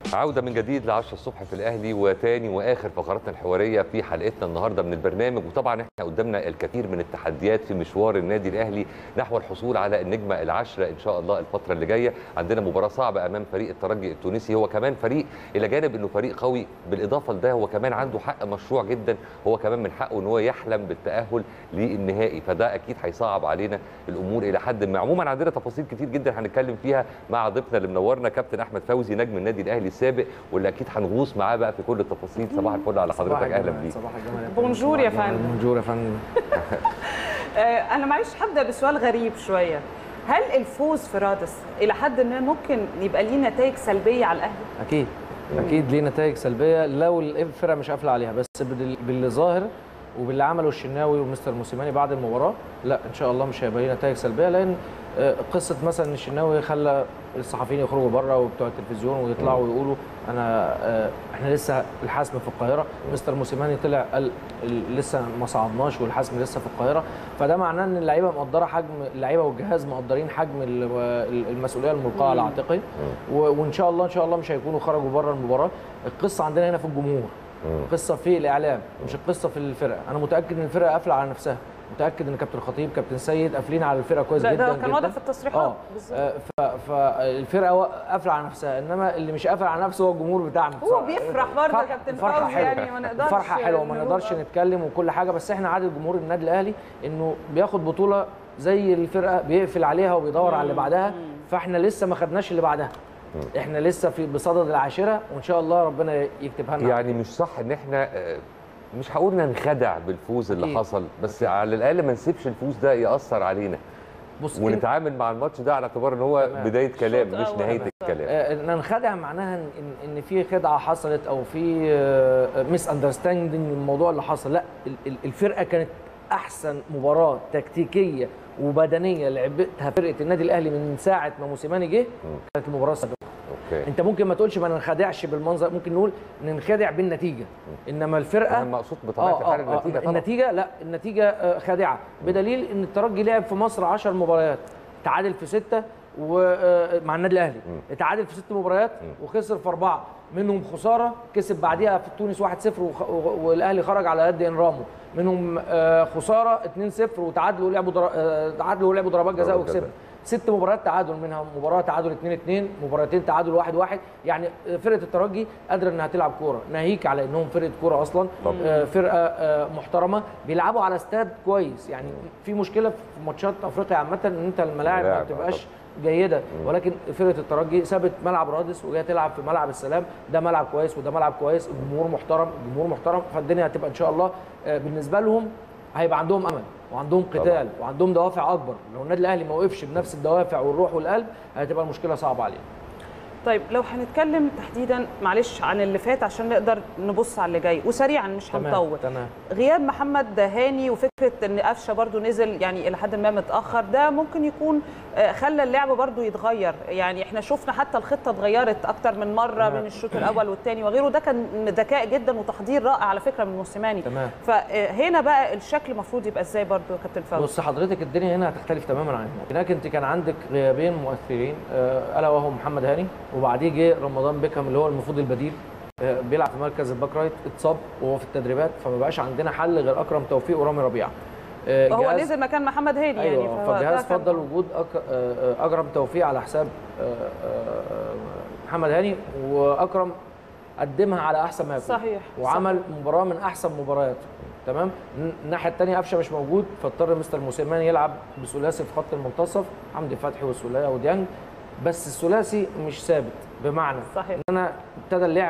عودة من جديد ل 10 الصبح في الأهلي وتاني وآخر فقراتنا الحوارية في حلقتنا النهاردة من البرنامج وطبعا احنا قدامنا الكثير من التحديات في مشوار النادي الأهلي نحو الحصول على النجمة العشرة إن شاء الله الفترة اللي جاية عندنا مباراة صعبة أمام فريق الترجي التونسي هو كمان فريق إلى جانب إنه فريق قوي بالإضافة لده هو كمان عنده حق مشروع جدا هو كمان من حقه إن هو يحلم بالتأهل للنهائي فده أكيد هيصعب علينا الأمور إلى حد ما عموما عندنا تفاصيل كتير جدا هنتكلم فيها مع ضيفنا اللي منورنا كابتن أحمد فوزي نجم النادي الأهلي السابق واللي اكيد هنغوص معاه بقى في كل التفاصيل صباح الفل على صباح حضرتك اهلا الجمال، بيك صباح الجمال يا بونجور يا صباح الجمال. فندم. بونجور يا فندم آه، انا معلش هبدا بسؤال غريب شويه هل الفوز في رادس الى حد ما ممكن يبقى ليه نتائج سلبيه على الاهلي اكيد اكيد ليه نتائج سلبيه لو الفرقه مش قافله عليها بس بال- باللي ظاهر وباللي عمله الشناوي ومستر موسيماني بعد المباراه لا ان شاء الله مش هيبقى ليه نتائج سلبيه لان آه، قصه مثلا إن الشناوي خلى الصحفيين يخرجوا بره وبتوع التلفزيون ويطلعوا ويقولوا انا آه، احنا لسه الحسم في القاهره مستر موسيماني طلع قال ال- لسه ما صعدناش والحسم لسه في القاهره فده معناه ان اللعيبه مقدره حجم اللعيبه والجهاز مقدرين حجم ال- ال- المسؤوليه الملقاه على عاتقي و- وان شاء الله ان شاء الله مش هيكونوا خرجوا بره المباراه القصه عندنا هنا في الجمهور القصه في الاعلام مش القصه في الفرقه انا متاكد ان الفرقه قافله على نفسها متاكد ان كابتن الخطيب كابتن سيد قافلين على الفرقه كويس ده, جدا ده كان جدا واضح في التصريحات اه بالظبط. آه، ف- فالفرقه وا- قافله على نفسها انما اللي مش قافل على نفسه هو الجمهور بتاعنا هو بيفرح برضه فرح- كابتن الفرحة فوزي حلوة. يعني ما نقدرش الفرحه حلوه ما نقول نقدرش آه. نتكلم وكل حاجه بس احنا عادة جمهور النادي الاهلي انه بياخد بطوله زي الفرقه بيقفل عليها وبيدور على اللي بعدها فاحنا لسه ما خدناش اللي بعدها احنا لسه في بصدد العاشره وان شاء الله ربنا يكتبها لنا يعني مش صح ان احنا آه، مش هقول ننخدع بالفوز اللي أكيد. حصل بس على الاقل ما نسيبش الفوز ده ياثر علينا بص ونتعامل مع الماتش ده على اعتبار ان هو تمام. بدايه كلام شوط مش أول نهايه بس. الكلام آه، ان ننخدع معناها ان ان إن في خدعه حصلت او في ميس اندرستاندنج الموضوع اللي حصل لا ال- ال- الفرقه كانت احسن مباراه تكتيكيه وبدنيه لعبتها فرقه النادي الاهلي من ساعه ما موسيماني جه كانت المباراه السابقه اوكي انت ممكن ما تقولش ما ننخدعش بالمنظر ممكن نقول ننخدع بالنتيجه انما الفرقه انا مقصود بطبيعه الحال النتيجه طبعا النتيجه لا النتيجه آه، خادعه بدليل ان الترجي لعب في مصر 10 مباريات تعادل في سته ومع النادي الاهلي اتعادل في ست مباريات وخسر في اربعه منهم خساره كسب بعديها في تونس 1-0 وخ- و- والاهلي خرج على يد انرامو منهم آه، خساره 2-0 وتعادلوا ولعبوا در- آه، تعادلوا ولعبوا ضربات جزاء ضربات جزاء. وكسبنا ست مباريات تعادل منها مباراه تعادل 2 2 مباراتين تعادل 1 1 يعني فرقه الترجي قادره انها تلعب كوره ناهيك على انهم فرقه كوره اصلا آه، فرقه آه، محترمه بيلعبوا على استاد كويس يعني في مشكله في ماتشات افريقيا عامه ان انت الملاعب ما الملاعب، بتبقاش جيده ولكن فرقه الترجي سابت ملعب رادس وجايه تلعب في ملعب السلام ده ملعب كويس وده ملعب كويس الجمهور محترم الجمهور محترم فالدنيا هتبقى ان شاء الله آه، بالنسبه لهم هيبقى عندهم امل وعندهم قتال وعندهم دوافع اكبر لو النادي الاهلي ما وقفش بنفس الدوافع والروح والقلب هتبقى المشكله صعبه عليه طيب لو هنتكلم تحديدا معلش عن اللي فات عشان نقدر نبص على اللي جاي وسريعا مش هنطول تمام غياب محمد هاني وفكره ان قفشه برضو نزل يعني الى حد ما متاخر ده ممكن يكون آه، خلى اللعب برضو يتغير يعني احنا شفنا حتى الخطه اتغيرت اكتر من مره تمام. بين الشوط الاول والثاني وغيره ده كان ذكاء جدا وتحضير رائع على فكره من موسيماني تمام. فهنا بقى الشكل المفروض يبقى ازاي برضو يا كابتن فوزي بص حضرتك الدنيا هنا هتختلف تماما عن هناك هناك انت كان عندك غيابين مؤثرين آه، الا وهو محمد هاني وبعديه جه رمضان بيكهام اللي هو المفروض البديل آه، بيلعب في مركز الباك رايت اتصاب وهو في التدريبات فما بقاش عندنا حل غير اكرم توفيق ورامي ربيعه آه، هو جهاز- نزل مكان محمد هاني يعني ايوه فهو ده فالجهاز كان- فضل وجود أك... آه، آه، اكرم توفيق على حساب آه، آه، محمد هاني واكرم قدمها على احسن ما يكون صحيح، وعمل مباراه من احسن مبارياته تمام ن- الناحيه الثانيه قفشه مش موجود فاضطر مستر موسيماني يلعب بثلاثي في خط المنتصف حمدي فتحي والسوليه وديانج بس الثلاثي مش ثابت بمعنى صحيح. ان انا ابتدى اللعب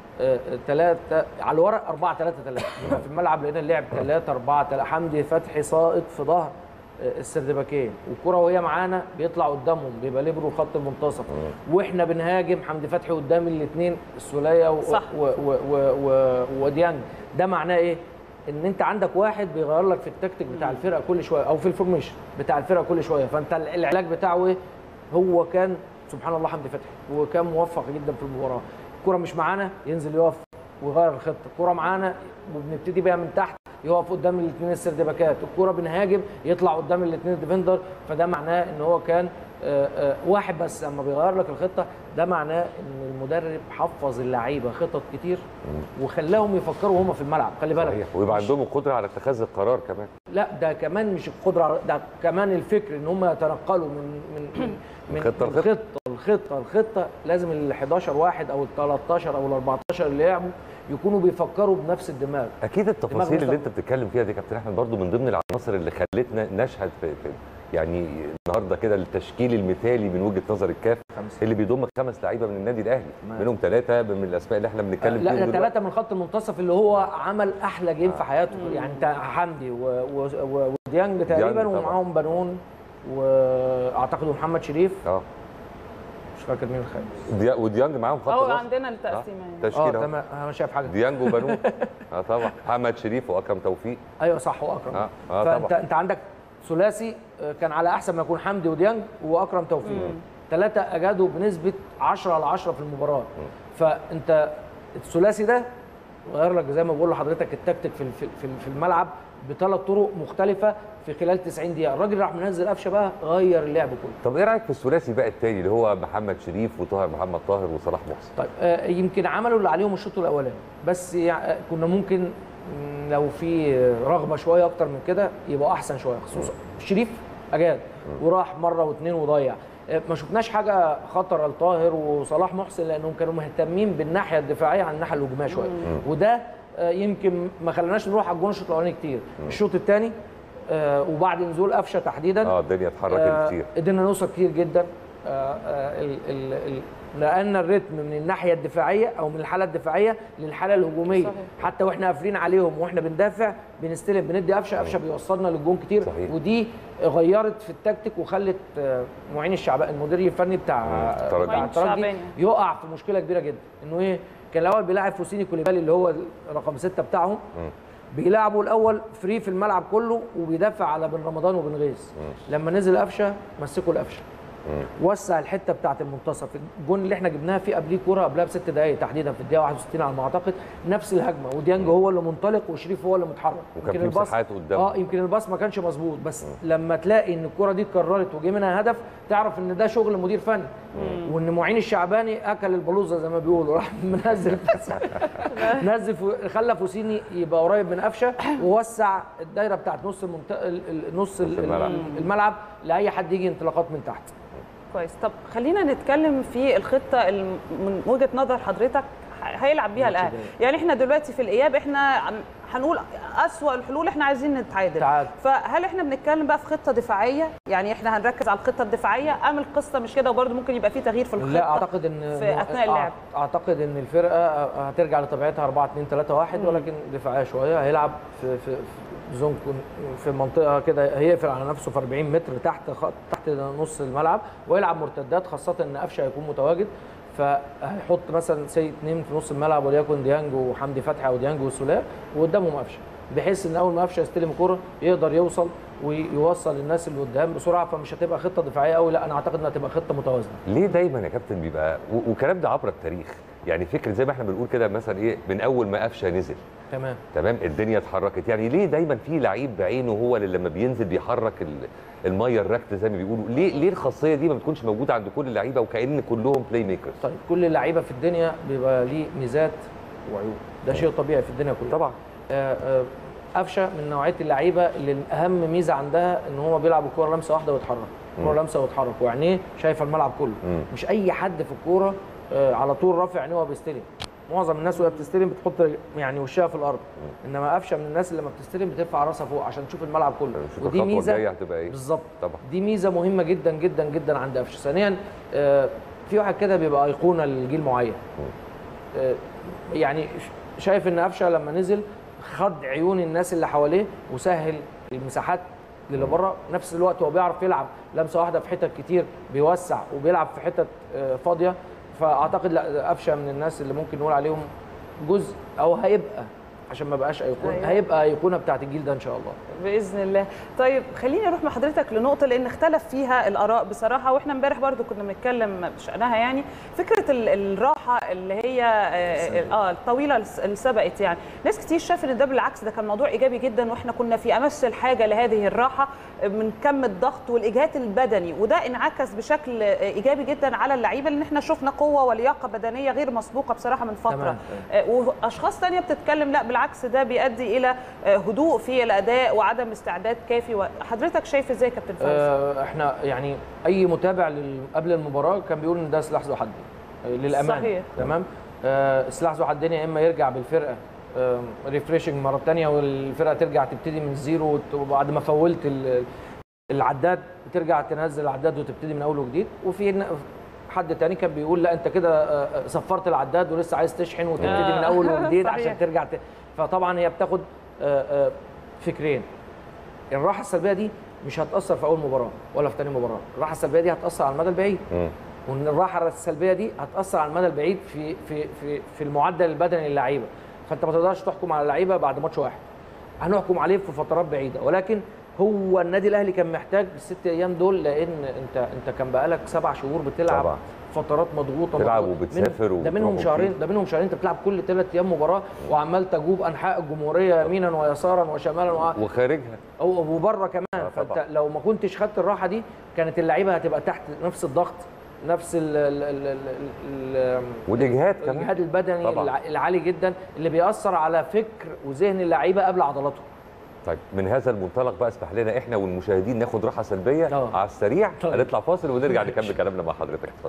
ثلاثة على الورق 4 3 3 في الملعب لقينا اللعب 3 4 3 حمدي فتحي ساقط في ظهر آه، السردباكين والكرة وهي معانا بيطلع قدامهم بيبقى ليبرو خط المنتصف واحنا بنهاجم حمدي فتحي قدام الاثنين السوليه و- صح. و- و- و- و- وديانج ده معناه ايه؟ ان انت عندك واحد بيغير لك في التكتيك بتاع الفرقه كل شويه او في الفورميشن بتاع الفرقه كل شويه فانت العلاج بتاعه ايه؟ هو كان سبحان الله حمدي فتحي وكان موفق جدا في المباراه الكره مش معانا ينزل يقف ويغير الخطه الكره معانا وبنبتدي بيها من تحت يقف قدام الاثنين السردباكات الكره بنهاجم يطلع قدام الاثنين الديفندر فده معناه ان هو كان آه، آه، واحد بس اما بيغير لك الخطه ده معناه ان المدرب حفظ اللعيبه خطط كتير وخلاهم يفكروا وهم في الملعب خلي بالك صحيح ويبقى مش- عندهم القدره على اتخاذ القرار كمان لا ده كمان مش القدره على- ده كمان الفكر ان هم يتنقلوا من من من خطة من لخطة. الخطه الخطه الخطه لازم ال 11 واحد او ال 13 او ال 14 اللي لعبوا يكونوا بيفكروا بنفس الدماغ اكيد التفاصيل اللي مستوى. انت بتتكلم فيها دي يا كابتن احمد برضو من ضمن العناصر اللي خلتنا نشهد في, في يعني النهارده كده التشكيل المثالي من وجهه نظر الكاف خمسة. اللي بيضم خمس لعيبه من النادي الاهلي تمام. منهم ثلاثه من الاسماء اللي احنا بنتكلم لا فيهم ده دلوقتي. ثلاثه من خط المنتصف اللي هو عمل احلى جيم في حياته يعني انت حمدي و- و- و- وديانج تقريبا طبعا. ومعاهم بنون واعتقد محمد شريف اه مش فاكر مين الخامس دي... وديانج معاهم خط اه الوسط. عندنا التقسيمه يعني. اه تشكيله تمام انا مش شايف حاجه ديانج وبنون اه طبعا محمد شريف واكرم توفيق ايوه صح واكرم اه اه فانت طبعا انت عندك ثلاثي آه، كان على احسن ما يكون حمدي وديانج واكرم توفيق ثلاثه اجادوا بنسبه 10 على 10 في المباراه فانت الثلاثي ده غير لك زي ما بقول لحضرتك التكتيك في في في- في الملعب بثلاث طرق مختلفه في خلال 90 دقيقه الراجل راح منزل قفشه بقى غير اللعب كله طب ايه رايك في الثلاثي بقى التاني اللي هو محمد شريف وطاهر محمد طاهر وصلاح محسن طيب آه، يمكن عملوا اللي عليهم الشوط الاولاني بس يع- آه، كنا ممكن مم، لو في رغبه شويه اكتر من كده يبقى احسن شويه خصوصا شريف اجاد وراح مره واثنين وضيع آه، ما شفناش حاجه خطر لطاهر وصلاح محسن لانهم كانوا مهتمين بالناحيه الدفاعيه عن الناحيه الهجوميه شويه وده آه، يمكن ما خلاناش نروح على الجون الشوط الاولاني كتير الشوط الثاني وبعد نزول قفشه تحديدا اه الدنيا اتحركت آه، كتير قدرنا نوصل كتير جدا آه، آه، ال- ال- ال- نقلنا الريتم من الناحيه الدفاعيه او من الحاله الدفاعيه للحاله الهجوميه صحيح. حتى واحنا قافلين عليهم واحنا بندافع بنستلم بندي قفشه قفشه بيوصلنا للجون كتير صحيح. ودي غيرت في التكتيك وخلت آه، معين الشعبان المدير الفني بتاع مم، الترجي. بتاع معين الترجي الشعباني. يقع في مشكله كبيره جدا انه ايه كان الاول بيلاعب فوسيني كوليبالي اللي هو رقم ستة بتاعهم بيلعبوا الاول فري في الملعب كله وبيدافع على بن رمضان وبن غيث لما نزل قفشه مسكوا القفشه وسع الحته بتاعه المنتصف الجون اللي احنا جبناها فيه قبليه كوره قبلها بست دقائق تحديدا في الدقيقه 61 على ما اعتقد نفس الهجمه وديانج هو اللي منطلق وشريف هو اللي متحرك وكان في مساحات قدام. اه يمكن الباص ما كانش مظبوط بس لما تلاقي ان الكره دي اتكررت وجه منها هدف تعرف ان ده شغل مدير فني وان معين الشعباني اكل البلوزه زي ما بيقولوا راح منزل نزل فو- خلى فوسيني يبقى قريب من قفشه ووسع الدايره بتاعت نص المنت... ال- ال- نص ال- الملعب. الملعب لاي حد يجي انطلاقات من تحت كويس طب خلينا نتكلم في الخطه الم- من وجهه نظر حضرتك ه- هيلعب بيها الاهلي يعني احنا دلوقتي في الاياب احنا عم- هنقول اسوا الحلول احنا عايزين نتعادل تعادل. فهل احنا بنتكلم بقى في خطه دفاعيه يعني احنا هنركز على الخطه الدفاعيه ام القصه مش كده وبرده ممكن يبقى في تغيير في الخطه لا اعتقد ان في اثناء اللعب أع- اعتقد ان الفرقه هترجع لطبيعتها 4 2 3 1 ولكن دفاعيه شويه هيلعب في في في زون كون- في منطقه كده هيقفل على نفسه في 40 متر تحت خط تحت نص الملعب ويلعب مرتدات خاصه ان قفشه هيكون متواجد فهيحط مثلا سي اثنين في نص الملعب وليكن ديانج وحمدي فتحي او ديانج وسولاه وقدامهم قفشه بحيث ان اول ما قفشه يستلم الكوره يقدر يوصل ويوصل الناس اللي قدام بسرعه فمش هتبقى خطه دفاعيه قوي لا انا اعتقد انها هتبقى خطه متوازنه ليه دايما يا كابتن بيبقى و- والكلام ده عبر التاريخ يعني فكره زي ما احنا بنقول كده مثلا ايه من اول ما قفشه نزل تمام تمام الدنيا اتحركت يعني ليه دايما في لعيب بعينه هو اللي لما بينزل بيحرك ال- الميه الراكده زي ما بيقولوا ليه ليه الخاصيه دي ما بتكونش موجوده عند كل اللعيبه وكأن كلهم بلاي ميكرز طيب كل اللعيبه في الدنيا بيبقى ليه ميزات وعيوب ده شيء طبيعي في الدنيا كلها طبعا آه، آه، قفشه من نوعيه اللعيبه اللي اهم ميزه عندها ان هو بيلعب الكوره لمسه واحده ويتحرك الكوره لمسه ويتحرك وعينيه شايفه الملعب كله مم. مش اي حد في الكوره آه، على طول رافع عينيه وهو بيستلم معظم الناس وهي بتستلم بتحط يعني وشها في الارض انما قفشه من الناس اللي لما بتستلم بترفع راسها فوق عشان تشوف الملعب كله نشوف الخطوه الجايه هتبقى ايه بالظبط طبعا دي ميزه مهمه جدا جدا جدا عند قفشه ثانيا آه، في واحد كده بيبقى ايقونه لجيل معين آه، يعني ش- شايف ان قفشه لما نزل خد عيون الناس اللي حواليه وسهل المساحات اللي بره نفس الوقت هو بيعرف يلعب لمسه واحده في حتت كتير بيوسع وبيلعب في حتت آه، فاضيه فاعتقد لا قفشه من الناس اللي ممكن نقول عليهم جزء او هيبقى عشان ما بقاش ايقونه أيوة. هيبقى ايقونه بتاعت الجيل ده ان شاء الله باذن الله طيب خليني اروح مع حضرتك لنقطه لان اختلف فيها الاراء بصراحه واحنا امبارح برضو كنا بنتكلم بشانها يعني فكره ال- الراحه اللي هي اه آه، الطويله الس- اللي سبقت يعني ناس كتير شاف ان ده بالعكس ده كان موضوع ايجابي جدا واحنا كنا في امس الحاجه لهذه الراحه من كم الضغط والاجهاد البدني وده انعكس بشكل ايجابي جدا على اللعيبه لان احنا شفنا قوه ولياقه بدنيه غير مسبوقه بصراحه من فتره تمام. آه، واشخاص تانية بتتكلم لا بالعكس ده بيؤدي الى آه، هدوء في الاداء وعدم استعداد كافي حضرتك شايف ازاي يا كابتن فوزي آه، احنا يعني اي متابع لل- قبل المباراه كان بيقول ان ده سلاح ذو حدين آه، للامانه صحيح. تمام آه، سلاح ذو حدين يا اما يرجع بالفرقه ريفريشنج مره ثانيه والفرقه ترجع تبتدي من زيرو وت- وبعد ما فولت ال- العداد ترجع تنزل العداد وتبتدي من اول وجديد وفي ن- حد تاني كان بيقول لا انت كده آه، صفرت العداد ولسه عايز تشحن وتبتدي آه. من اول وجديد صحيح. عشان ترجع ت... فطبعا هي بتاخد آه، آه، فكرين الراحه السلبيه دي مش هتاثر في اول مباراه ولا في ثاني مباراه الراحه السلبيه دي هتاثر على المدى البعيد مم. وان الراحه السلبيه دي هتاثر على المدى البعيد في في في في المعدل البدني للعيبه فانت ما تقدرش تحكم على اللعيبه بعد ماتش واحد هنحكم عليه في فترات بعيده ولكن هو النادي الاهلي كان محتاج الست ايام دول لان انت انت كان بقالك سبع شهور بتلعب طبعا. فترات مضغوطه تلعب مضغوطة. وبتسافر منهم- ده منهم وبتروح شهرين وبتيجي. ده منهم شهرين انت بتلعب كل ثلاث ايام مباراه وعمال تجوب انحاء الجمهوريه يمينا ويسارا وشمالا وع- وخارجها او وبره كمان آه، فانت طبعا. لو ما كنتش خدت الراحه دي كانت اللعيبه هتبقى تحت نفس الضغط نفس ال ال ال ال ال والاجهاد كمان الاجهاد البدني طبعا. الع- العالي جدا اللي بيأثر على فكر وذهن اللعيبه قبل عضلاتهم طيب من هذا المنطلق بقى اسمح لنا احنا والمشاهدين ناخد راحه سلبيه آه. على السريع طيب. هنطلع فاصل ونرجع نكمل كلامنا مع حضرتك اتفضل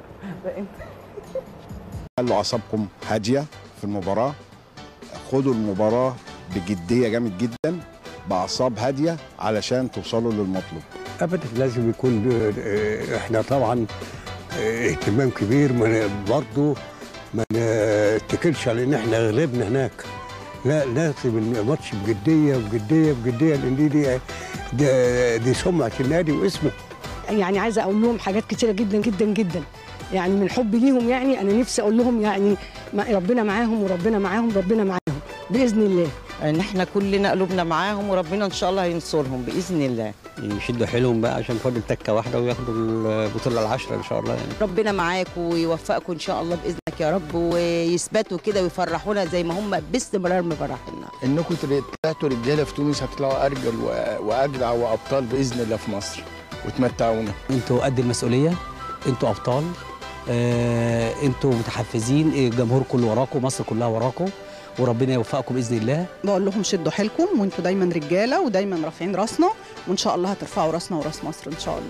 خلوا اعصابكم هاديه في المباراه خدوا المباراه بجديه جامد جدا باعصاب هاديه علشان توصلوا للمطلوب ابدا لازم يكون آه، احنا طبعا آه، اهتمام كبير ما ن- برضه ما نتكلش على ان احنا غلبنا هناك لا لازم الماتش بجديه بجديه بجديه لان دي دي دي, دي سمعه النادي واسمه يعني عايزه اقول لهم حاجات كتيره جدا جدا جدا يعني من حبي ليهم يعني انا نفسي اقول لهم يعني ما- ربنا معاهم وربنا معاهم ربنا معاهم باذن الله ان احنا كلنا قلوبنا معاهم وربنا ان شاء الله هينصرهم باذن الله يشدوا حيلهم بقى عشان فاضل تكه واحده وياخدوا البطوله العشره ان شاء الله يعني ربنا معاكم ويوفقكم ان شاء الله باذنك يا رب ويثبتوا كده ويفرحونا زي ما هم باستمرار مفرحينا انكم طلعتوا رجاله في تونس هتطلعوا ارجل و- واجدع وابطال باذن الله في مصر وتمتعونا انتوا قد المسؤوليه انتوا ابطال آه، انتوا متحفزين الجمهور كله وراكم مصر كلها وراكم وربنا يوفقكم باذن الله بقول لهم شدوا حيلكم وانتوا دايما رجاله ودايما رافعين راسنا وان شاء الله هترفعوا راسنا وراس مصر ان شاء الله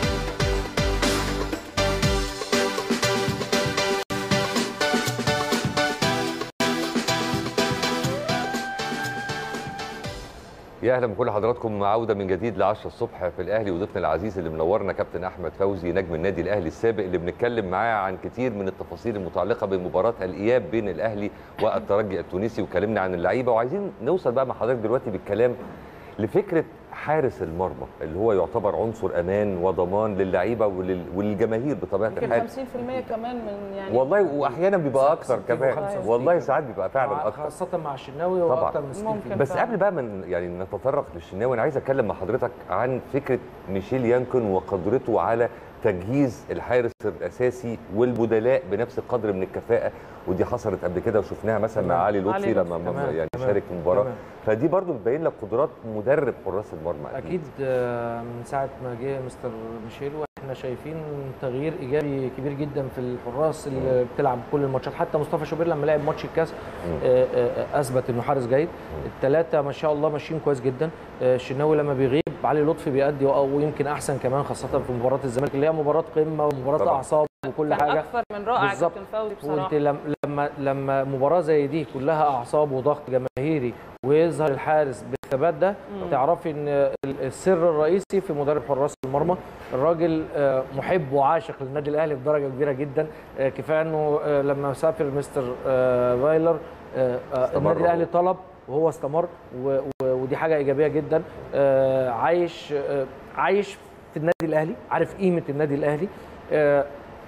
يا اهلا بكل حضراتكم عوده من جديد ل 10 الصبح في الاهلي وضيفنا العزيز اللي منورنا كابتن احمد فوزي نجم النادي الاهلي السابق اللي بنتكلم معاه عن كتير من التفاصيل المتعلقه بمباراه الاياب بين الاهلي والترجي التونسي وكلمنا عن اللعيبه وعايزين نوصل بقى مع حضرتك دلوقتي بالكلام لفكره حارس المرمى اللي هو يعتبر عنصر امان وضمان للعيبه ولل... وللجماهير بطبيعه يمكن الحال 50% كمان من يعني والله واحيانا بيبقى اكتر 60 كمان 65 والله ساعات بيبقى فعلا مع- اكتر خاصه مع الشناوي طبعاً. واكتر من 60 ممكن. بس فعلا. قبل بقى من يعني نتطرق للشناوي انا عايز اتكلم مع حضرتك عن فكره ميشيل يانكون وقدرته على تجهيز الحارس الاساسي والبدلاء بنفس القدر من الكفاءه ودي حصلت قبل كده وشفناها مثلا مع تمام. علي لطفي علي لما لطفي. تمام. يعني تمام. شارك في المباراه تمام. فدي برضو بتبين لك قدرات مدرب حراس المرمى اكيد آه، من ساعه ما جه مستر ميشيل واحنا شايفين تغيير ايجابي كبير جدا في الحراس اللي بتلعب كل الماتشات حتى مصطفى شوبير لما لعب ماتش الكاس آه، آه، اثبت انه حارس جيد الثلاثه ما شاء الله ماشيين كويس جدا آه، الشناوي لما بيغيب علي لطفي بيأدي ويمكن احسن كمان خاصه في مباراه الزمالك اللي هي مباراه قمه ومباراه طبعاً. اعصاب وكل كان حاجه اكثر من رائع بالظبط. كابتن فوزي وانت بصراحه لم- لما لما مباراه زي دي كلها اعصاب وضغط جماهيري ويظهر الحارس بالثبات ده تعرفي ان ال- السر الرئيسي في مدرب حراس المرمى الراجل آه، محب وعاشق للنادي الاهلي بدرجه كبيره جدا آه، كفايه انه آه، لما سافر مستر آه، فايلر آه، آه، استمر النادي الاهلي هو. طلب وهو استمر و- و- ودي حاجه ايجابيه جدا آه، عايش آه، عايش في النادي الاهلي عارف قيمه النادي الاهلي آه،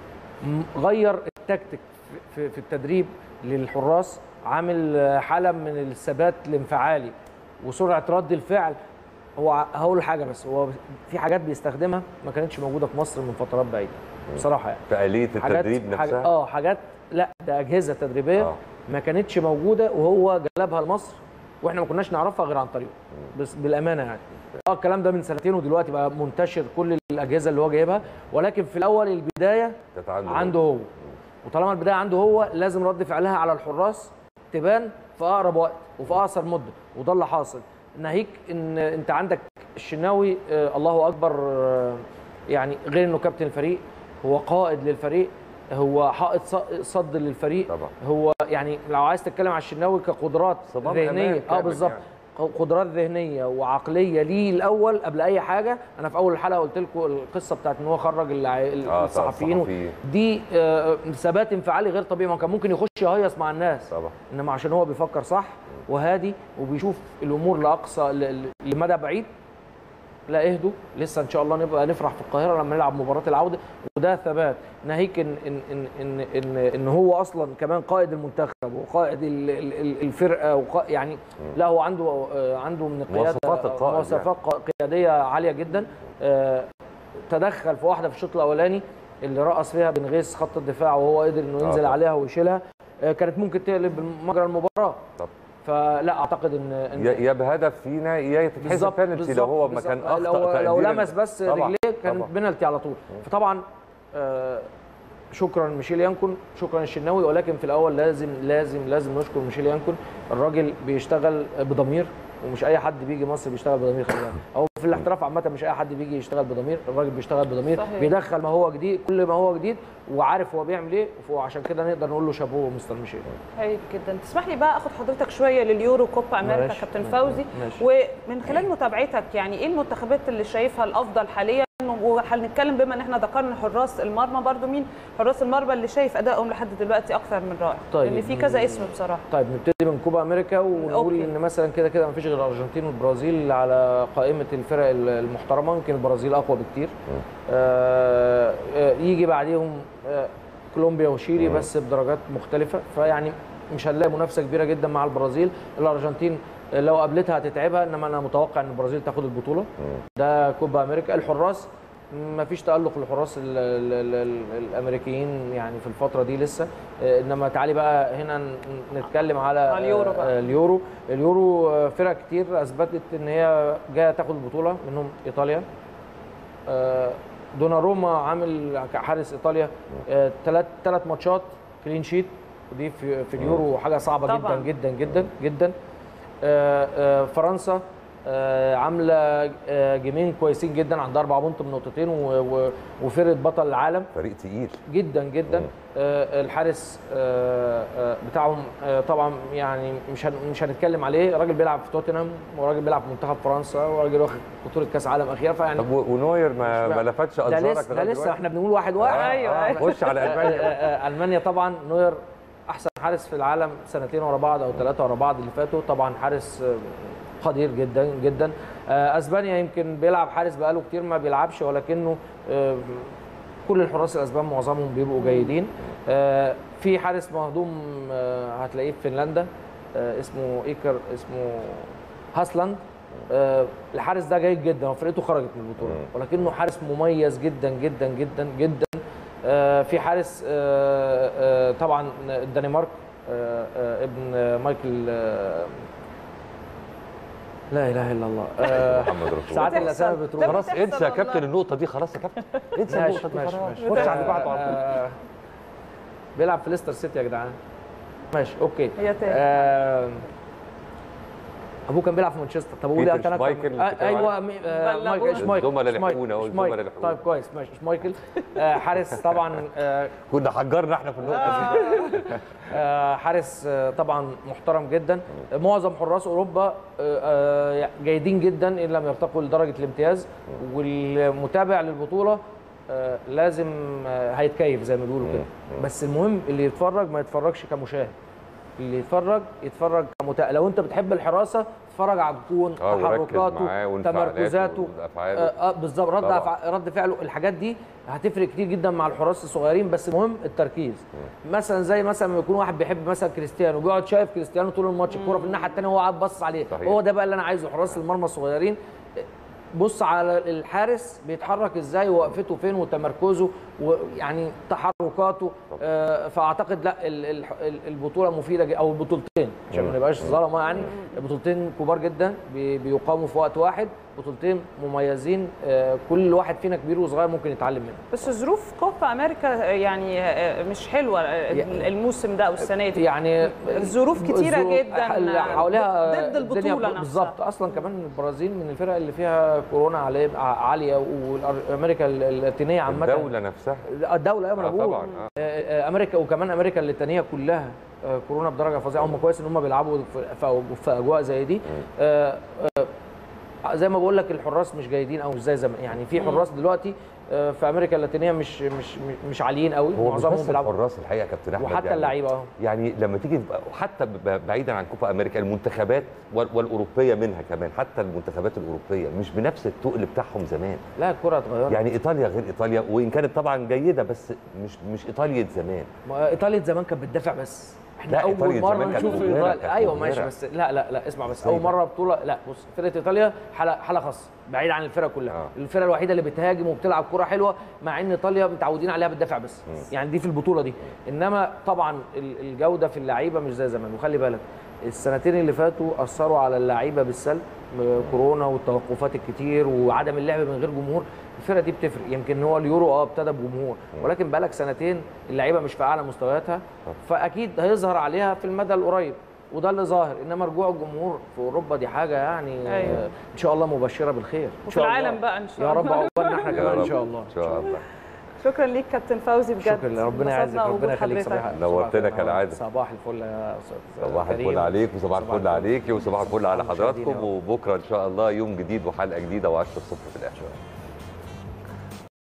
م- غير التكتيك في- في في التدريب للحراس عامل آه، حاله من الثبات الانفعالي وسرعه رد الفعل هو ع- هقول حاجه بس هو في حاجات بيستخدمها ما كانتش موجوده في مصر من فترات بعيده بصراحه يعني في آلية حاجات التدريب حاجة نفسها اه حاجات لا ده اجهزه تدريبيه آه. آه. ما كانتش موجوده وهو جلبها لمصر واحنا ما كناش نعرفها غير عن طريقه بس بالامانه يعني اه الكلام ده من سنتين ودلوقتي بقى منتشر كل الاجهزه اللي هو جايبها ولكن في الاول البدايه كانت عنده عنده هو وطالما البدايه عنده هو لازم رد فعلها على الحراس تبان في اقرب وقت وفي اقصر مده وده اللي حاصل ناهيك ان انت عندك الشناوي آه الله اكبر آه يعني غير انه كابتن الفريق هو قائد للفريق هو حائط ص- صد للفريق طبعا. هو يعني لو عايز تتكلم على الشناوي كقدرات صمام أمان ذهنيه اه كامل بالظبط يعني. قدرات ذهنيه وعقليه ليه الاول قبل اي حاجه انا في اول الحلقه قلت لكم القصه بتاعت ان هو خرج الع- طبعا، الصحفيين الصحفيين. دي آه، ثبات انفعالي غير طبيعي ما هو كان ممكن يخش يهيص مع الناس طبعا انما عشان هو بيفكر صح وهادي وبيشوف الامور لاقصى ل- ل- لمدى بعيد لا اهدوا لسه ان شاء الله نبقى نفرح في القاهره لما نلعب مباراه العوده وده ثبات ناهيك ان ان ان ان ان, إن هو اصلا كمان قائد المنتخب وقائد ال- ال- ال- الفرقه وقا يعني لا هو عنده آه، عنده من القياده مواصفات القائد مواصفات قياديه عاليه جدا آه، تدخل في واحده في الشوط الاولاني اللي رقص فيها بن غيث خط الدفاع وهو قدر انه آه ينزل طبعا. عليها ويشيلها آه، كانت ممكن تقلب مجرى المباراه طب فلا اعتقد ان إن- يا يا بهدف فينا يا تتحسب بالظبط بنالتي لو هو ما بالظبط. كان اخطا لو, لو تقديراً. لمس بس طبعاً، رجليه كان طبعاً. بنالتي على طول فطبعا آه شكرا ميشيل يانكون شكرا الشناوي ولكن في الاول لازم لازم لازم نشكر ميشيل يانكون الراجل بيشتغل بضمير ومش اي حد بيجي مصر بيشتغل بضمير خلي بالك او في الاحتراف عامه مش اي حد بيجي يشتغل بضمير الراجل بيشتغل بضمير صحيح. بيدخل ما هو جديد كل ما هو جديد وعارف هو بيعمل ايه وعشان كده نقدر نقول له شابوه مستر ميشيل هايل جدا تسمح لي بقى اخد حضرتك شويه لليورو كوبا امريكا ماشي. كابتن فوزي ماشي. ومن خلال متابعتك يعني ايه المنتخبات اللي شايفها الافضل حاليا وهنتكلم بما ان احنا ذكرنا حراس المرمى برضو مين حراس المرمى اللي شايف ادائهم لحد دلوقتي اكثر من رائع طيب. لان في كذا اسم بصراحه طيب نبتدي من كوبا امريكا ونقول أوكي. ان مثلا كده كده مفيش غير الارجنتين والبرازيل على قائمه الفرق المحترمه يمكن البرازيل اقوى بكتير آه آه، يجي بعديهم آه كولومبيا وشيلي بس بدرجات مختلفه فيعني مش هنلاقي منافسه كبيره جدا مع البرازيل الارجنتين آه، لو قابلتها هتتعبها انما انا متوقع ان البرازيل تاخد البطوله ده كوبا امريكا الحراس ما فيش تألق للحراس ال ال ال ال الامريكيين يعني في الفتره دي لسه آه، انما تعالي بقى هنا ن- نتكلم على على اليورو بقى. آه، اليورو اليورو آه، فرق كتير اثبتت ان هي جايه تاخد البطوله منهم ايطاليا آه، دوناروما عامل حارس ايطاليا ثلاث ثلاث ماتشات كلين شيت ودي في في اليورو حاجه صعبه طبعاً. جدا جدا جدا جدا آه، آه، فرنسا آه، عامله آه، جيمين كويسين جدا عندها اربع بونت من نقطتين و- و- وفرقه بطل العالم فريق تقيل جدا جدا مم. آه، الحارس آه، آه، بتاعهم آه، طبعا يعني مش هن- مش هنتكلم عليه راجل بيلعب في توتنهام وراجل بيلعب في منتخب فرنسا وراجل واخد بطوله كاس عالم اخيره فيعني طب و- ونوير ما مش ما بقى- لفتش ده انظارك لسه ده لغاية لسه دلوقتي؟ احنا بنقول واحد واحد آه، أيوة، آه، أيوة. خش على آه، المانيا آه، آه، المانيا طبعا نوير احسن حارس في العالم سنتين ورا بعض او ثلاثه ورا بعض اللي فاتوا طبعا حارس آه، قدير جدا جدا آه، اسبانيا يمكن بيلعب حارس بقاله كتير ما بيلعبش ولكنه آه، كل الحراس الاسبان معظمهم بيبقوا جيدين آه، في حارس مهضوم آه، هتلاقيه في فنلندا آه، اسمه ايكر اسمه هاسلاند آه، الحارس ده جيد جدا وفرقته خرجت من البطوله ولكنه حارس مميز جدا جدا جدا جدا آه، في حارس آه، آه، طبعا الدنمارك آه، آه، ابن آه، مايكل آه، لا اله الا الله آه، محمد رسول ساعات بتحصل. الاسامي ده بتروح خلاص بتحصل انسى يا والله. كابتن النقطه دي خلاص يا كابتن انسى ماشي النقطه دي ماشي خلاص ماشي خش على اللي بعده على طول آه، بيلعب في ليستر سيتي يا جدعان ماشي اوكي هي تاني. آه، ابوه كان بيلعب في مانشستر طب اقول بيتر ايه تلاتة- شمايكل اللي آه، بتتكلم ايوه عنه. مي- آه، بلغونا. مايكل شمايكل الزملاء شمايكل، لحقونا أهو، شمايكل. الزملاء لحقونا. طيب كويس ماشي شمايكل آه، حارس طبعا آه، كنا حجرنا احنا في النقطه دي آه، حارس آه، طبعا محترم جدا معظم حراس اوروبا آه، آه، جيدين جدا ان لم يرتقوا لدرجه الامتياز والمتابع للبطوله آه، لازم آه، هيتكيف زي ما بيقولوا كده بس المهم اللي يتفرج ما يتفرجش كمشاهد اللي يتفرج يتفرج كمتابع لو انت بتحب الحراسه اتفرج على الجون اه وركز تحركاته معاه وانفعالاته تمركزاته وافعاله اه آه، بالظبط رد طبعاً. أفع- رد فعله الحاجات دي هتفرق كتير جدا مع الحراس الصغيرين بس مهم التركيز مثلا زي مثلا لما يكون واحد بيحب مثلا كريستيانو بيقعد شايف كريستيانو طول الماتش الكوره في الناحيه الثانيه وهو قاعد باصص عليه صحيح. هو ده بقى اللي انا عايزه حراس المرمى الصغيرين بص على الحارس بيتحرك ازاي ووقفته فين وتمركزه ويعني تحركاته آه، فاعتقد لا ال- ال- ال- البطوله مفيده ج- او البطولتين عشان ما نبقاش ظلمه يعني بطولتين كبار جدا بي- بيقاموا في وقت واحد بطولتين مميزين آه، كل واحد فينا كبير وصغير ممكن يتعلم منهم بس ظروف كوبا امريكا يعني آه، مش حلوه آه، الموسم ده او السنه دي يعني ظروف كتيره الظروف جدا اللي حواليها ضد الدنيا البطوله نفسها بالظبط اصلا كمان البرازيل من الفرق اللي فيها كورونا عالية- عاليه وامريكا اللاتينيه عامه الدوله نفسها الدوله ايوه ما انا آه بقول طبعا آه. آه، آه، امريكا وكمان امريكا اللاتينيه كلها آه، كورونا بدرجه فظيعه هم كويس ان هم بيلعبوا في- في في اجواء زي دي آه، آه، زي ما بقول لك الحراس مش جيدين او مش زي زمان يعني في حراس دلوقتي آه، في امريكا اللاتينيه مش مش مش عاليين قوي هو مش معظمهم بس بيلعبوا الحراس الحقيقه يا كابتن احمد وحتى يعني اللعيبه اه يعني لما تيجي حتى ب- بعيدا عن كوبا امريكا المنتخبات وال- والاوروبيه منها كمان حتى المنتخبات الاوروبيه مش بنفس التقل بتاعهم زمان لا الكره اتغيرت يعني ايطاليا غير ايطاليا وان كانت طبعا جيده بس مش مش ايطاليا زمان ما ايطاليا زمان كانت بتدافع بس احنا لا، اول إيطاليا مره زمان كانت نشوف مبهرة، إيطاليا كانت ايوه مبهرة. ماشي بس لا لا لا اسمع بس إزاي اول بقى؟ مره بطوله لا بص فرقه ايطاليا حاله حاله خاصه بعيد عن الفرق كلها آه. آه. الفرقه الوحيده اللي بتهاجم وبتلعب كره حلوه مع ان ايطاليا متعودين عليها بتدافع بس يعني دي في البطوله دي انما طبعا ال- الجوده في اللعيبه مش زي زمان وخلي بالك السنتين اللي فاتوا اثروا على اللعيبه بالسلب م- كورونا والتوقفات الكتير وعدم اللعب من غير جمهور الفرقه دي بتفرق يمكن هو اليورو اه ابتدى بجمهور ولكن بقالك سنتين اللعيبه مش في اعلى مستوياتها فاكيد هيظهر عليها في المدى القريب وده اللي ظاهر انما رجوع الجمهور في اوروبا دي حاجه يعني أيوة. آه، ان شاء الله مبشره بالخير ان وفي شاء الله العالم بقى إن شاء يا رب الله. عقبالنا احنا يا كمان ان رب. شاء الله ان شاء الله شكرا ليك كابتن فوزي بجد شكرا ربنا يعزك انبسطنا ربنا وجود يخليك حضرتك. صباح نورتنا صباح- كالعادة. صباح الفل يا استاذ صباح كريم. الفل عليك وصباح صباح الفل عليك وصباح الفل على المشاهدين يا حضراتكم رب. وبكره ان شاء الله يوم جديد وحلقه جديده و10 الصبح في الاخر